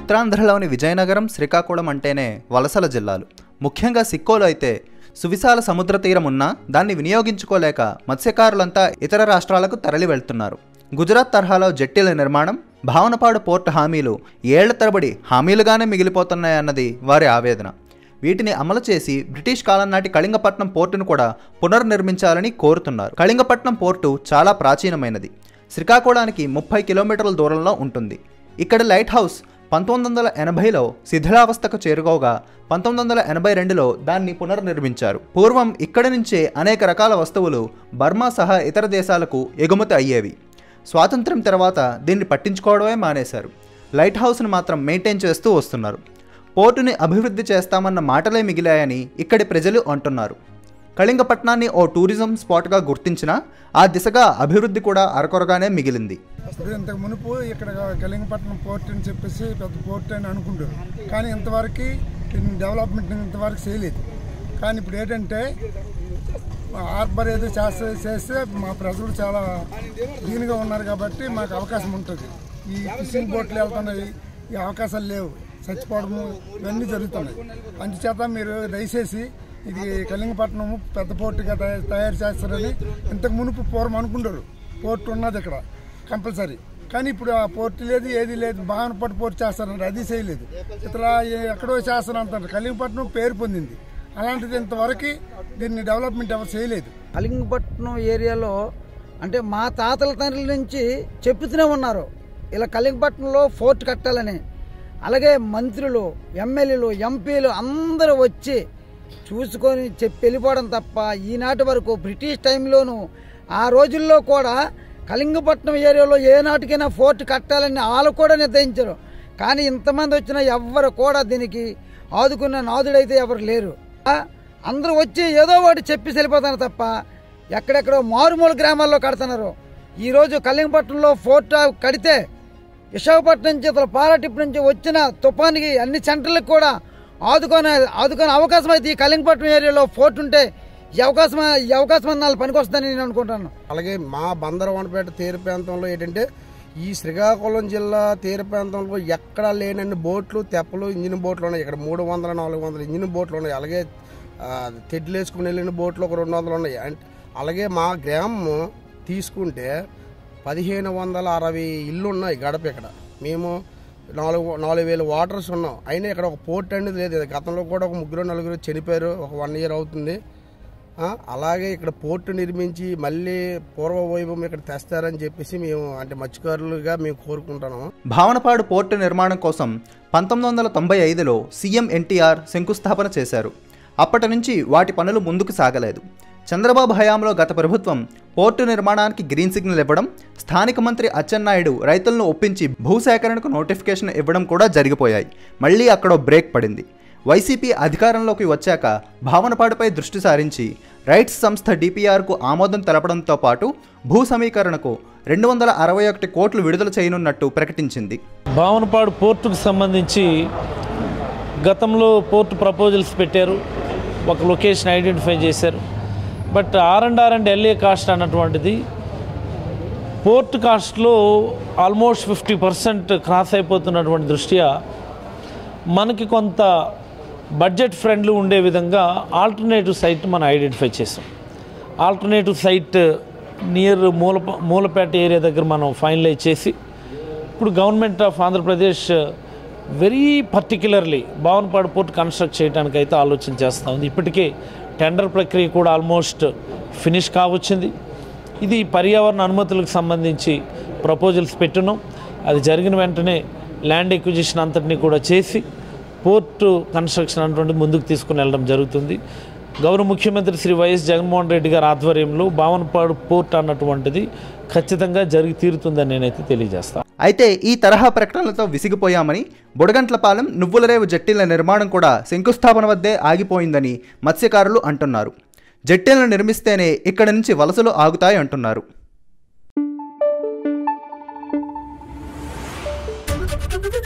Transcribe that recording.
ఉత్తరాంధ్రలోని విజయనగరం శ్రీకాకుళం అంటేనే వలసల జిల్లాలు ముఖ్యంగా సిక్కోలో అయితే సువిశాల సముద్ర తీరం ఉన్నా దాన్ని వినియోగించుకోలేక మత్స్యకారులంతా ఇతర రాష్ట్రాలకు తరలి వెళ్తున్నారు గుజరాత్ తరహాలో జట్టీల నిర్మాణం భావనపాడు పోర్టు హామీలు ఏళ్ల తరబడి హామీలుగానే మిగిలిపోతున్నాయన్నది వారి ఆవేదన వీటిని అమలు చేసి బ్రిటిష్ కాలం నాటి కళింగపట్నం పోర్టును కూడా పునర్నిర్మించాలని కోరుతున్నారు కళింగపట్నం పోర్టు చాలా ప్రాచీనమైనది శ్రీకాకుళానికి ముప్పై కిలోమీటర్ల దూరంలో ఉంటుంది ఇక్కడ లైట్ హౌస్ పంతొమ్మిది వందల ఎనభైలో శిథిలావస్థకు చేరుకోగా పంతొమ్మిది వందల ఎనభై రెండులో దాన్ని పునర్నిర్మించారు పూర్వం ఇక్కడి నుంచే అనేక రకాల వస్తువులు బర్మా సహా ఇతర దేశాలకు ఎగుమతి అయ్యేవి స్వాతంత్ర్యం తర్వాత దీన్ని పట్టించుకోవడమే మానేశారు లైట్ హౌస్ను మాత్రం మెయింటైన్ చేస్తూ వస్తున్నారు పోర్టుని అభివృద్ధి చేస్తామన్న మాటలే మిగిలాయని ఇక్కడి ప్రజలు అంటున్నారు కళింగపట్నాన్ని ఓ టూరిజం స్పాట్గా గుర్తించినా ఆ దిశగా అభివృద్ధి కూడా అరకొరగానే మిగిలింది ఇప్పుడు ఇంతకు మునుపు ఇక్కడ కళింగపట్నం పోర్ట్ అని చెప్పేసి పెద్ద పోర్ట్ అని అనుకుంటారు కానీ ఇంతవరకు దీన్ని డెవలప్మెంట్ ఇంతవరకు చేయలేదు కానీ ఇప్పుడు ఏంటంటే హార్బర్ ఏదో చేస్తే చేస్తే మా ప్రజలు చాలా దీనిగా ఉన్నారు కాబట్టి మాకు అవకాశం ఉంటుంది ఈ ఫిషింగ్ బోట్లు వెళ్తున్నాయి ఈ అవకాశాలు లేవు చచ్చిపోవడము ఇవన్నీ జరుగుతున్నాయి అందుచేత మీరు దయచేసి ఇది కళింగపట్నం పెద్ద పోర్టుగా తయా- తయారు చేస్తారని ఇంతకు మునుపు పూర్వం అనుకుంటారు పోర్టు ఉన్నది ఇక్కడ కంపల్సరీ కానీ ఇప్పుడు ఆ పోర్టు లేదు ఏది లేదు భావనపట్టు పోర్టు చేస్తారంటారు అది చేయలేదు ఇతర ఏ- ఎక్కడో చేస్తారంటారు కళింగపట్నం పేరు పొందింది అలాంటిది ఇంతవరకు దీన్ని డెవలప్మెంట్ ఎవరు చేయలేదు కళింగపట్నం ఏరియాలో అంటే మా తాతల తండ్రుల నుంచి చెప్పుతూనే ఉన్నారు ఇలా కళింగపట్నంలో ఫోర్ట్ కట్టాలని అలాగే మంత్రులు ఎమ్మెల్యేలు ఎంపీలు అందరూ వచ్చి చూసుకొని చెప్పి వెళ్ళిపోవడం తప్ప ఈనాటి వరకు బ్రిటిష్ టైంలోనూ ఆ రోజుల్లో కూడా కళింగపట్నం ఏరియాలో ఏ నాటికైనా ఫోర్ట్ కట్టాలని వాళ్ళు కూడా నిర్ణయించారు కానీ ఇంతమంది వచ్చినా ఎవ్వరు కూడా దీనికి ఆదుకున్న నాదుడైతే ఎవరు లేరు ఆ, అందరూ వచ్చి ఏదో ఒకటి చెప్పి వెళ్ళిపోతున్నారు తప్ప ఎక్కడెక్కడో మారుమూల గ్రామాల్లో కడుతున్నారు ఈరోజు కళింగపట్నంలో ఫోర్ట్ కడితే విశాఖపట్నం నుంచి ఇతర పారాటిప్ నుంచి వచ్చిన తుఫానికి అన్ని సెంటర్లకు కూడా ఆదుకొని ఆదుకునే అవకాశం అయితే ఈ కళింగపట్నం ఏరియాలో ఫోర్ట్ ఉంటే ఈ అవకాశం ఈ అవకాశం అన్న పనికొస్తుందని నేను అనుకుంటాను అలాగే మా బందరవనపేట తీర ప్రాంతంలో ఏంటంటే ఈ శ్రీకాకుళం జిల్లా తీర ప్రాంతంలో ఎక్కడా లేనన్ని బోట్లు తెప్పలు ఇంజిన్ బోట్లు ఉన్నాయి ఇక్కడ మూడు వందల నాలుగు వందల ఇంజిన్ బోట్లు ఉన్నాయి అలాగే ఆ, తెడ్లు వేసుకుని వెళ్ళిన బోట్లు ఒక రెండు వందలు ఉన్నాయి అంటే అలాగే మా గ్రామం తీసుకుంటే పదిహేను వందల అరవై ఇల్లు ఉన్నాయి గడప ఇక్కడ మేము నాలుగు నాలుగు వేల వాటర్స్ ఉన్నాం అయినా ఇక్కడ ఒక పోర్ట్ అనేది లేదు గతంలో కూడా ఒక ముగ్గురు నలుగురు చనిపోయారు ఒక వన్ ఇయర్ అవుతుంది ఆ, అలాగే ఇక్కడ పోర్టు నిర్మించి మళ్ళీ పూర్వ వైభవం ఇక్కడ తెస్తారని చెప్పేసి మేము అంటే మత్స్యకారులుగా మేము కోరుకుంటున్నాము భావనపాడు పోర్టు నిర్మాణం కోసం పంతొమ్మిది వందల తొంభై ఐదులో సీఎం ఎన్టీఆర్ శంకుస్థాపన చేశారు అప్పటి నుంచి వాటి పనులు ముందుకు సాగలేదు చంద్రబాబు హయాంలో గత ప్రభుత్వం పోర్టు నిర్మాణానికి గ్రీన్ సిగ్నల్ ఇవ్వడం స్థానిక మంత్రి అచ్చెన్నాయుడు రైతులను ఒప్పించి భూసేకరణకు నోటిఫికేషన్ ఇవ్వడం కూడా జరిగిపోయాయి మళ్ళీ అక్కడో బ్రేక్ పడింది వైసీపీ అధికారంలోకి వచ్చాక భావనపాడుపై దృష్టి సారించి రైట్స్ సంస్థ డిపిఆర్కు ఆమోదం తెలపడంతో పాటు భూ సమీకరణకు రెండు వందల అరవై ఒకటి కోట్లు విడుదల చేయనున్నట్టు ప్రకటించింది భావనపాడు పోర్టుకు సంబంధించి గతంలో పోర్టు ప్రపోజల్స్ పెట్టారు ఒక లొకేషన్ ఐడెంటిఫై చేశారు but R and R and LA cost అన్నటువంటిది పోర్ట్ కాస్ట్లో ఆల్మోస్ట్ ఫిఫ్టీ పర్సెంట్ క్రాస్ అయిపోతున్నటువంటి దృష్ట్యా మనకి కొంత బడ్జెట్ ఫ్రెండ్లీ ఉండే విధంగా ఆల్టర్నేటివ్ సైట్ మనం ఐడెంటిఫై చేసాం ఆల్టర్నేటివ్ సైట్ నియర్ మూల మూలపేట ఏరియా దగ్గర మనం ఫైనలైజ్ చేసి ఇప్పుడు government of Andhra Pradesh very particularly Bhavanapadu port construct చేయడానికి అయితే ఆలోచన చేస్తూ ఉంది ఇప్పటికే టెండర్ ప్రక్రియ కూడా ఆల్మోస్ట్ ఫినిష్ కావచ్చింది ఇది పర్యావరణ అనుమతులకు సంబంధించి ప్రపోజల్స్ పెట్టున్నాం అది జరిగిన వెంటనే ల్యాండ్ ఎక్విజిషన్ అంతటిని కూడా చేసి పోర్టు కన్స్ట్రక్షన్ అన్నటువంటి ముందుకు తీసుకుని వెళ్ళడం జరుగుతుంది గౌరవ ముఖ్యమంత్రి శ్రీ వైఎస్ జగన్మోహన్ రెడ్డి గారి ఆధ్వర్యంలో భావనపాడు పోర్ట్ అన్నటువంటిది ఖచ్చితంగా జరిగి తీరుతుందని నేనైతే తెలియజేస్తాను అయితే ఈ తరహా ప్రకటనలతో విసిగిపోయామని బుడగంట్లపాలెం నువ్వులరేవు జట్టీల నిర్మాణం కూడా శంకుస్థాపన వద్దే ఆగిపోయిందని మత్స్యకారులు అంటున్నారు జట్టీలను నిర్మిస్తేనే ఇక్కడి నుంచి వలసలు ఆగుతాయి అంటున్నారు Thank you.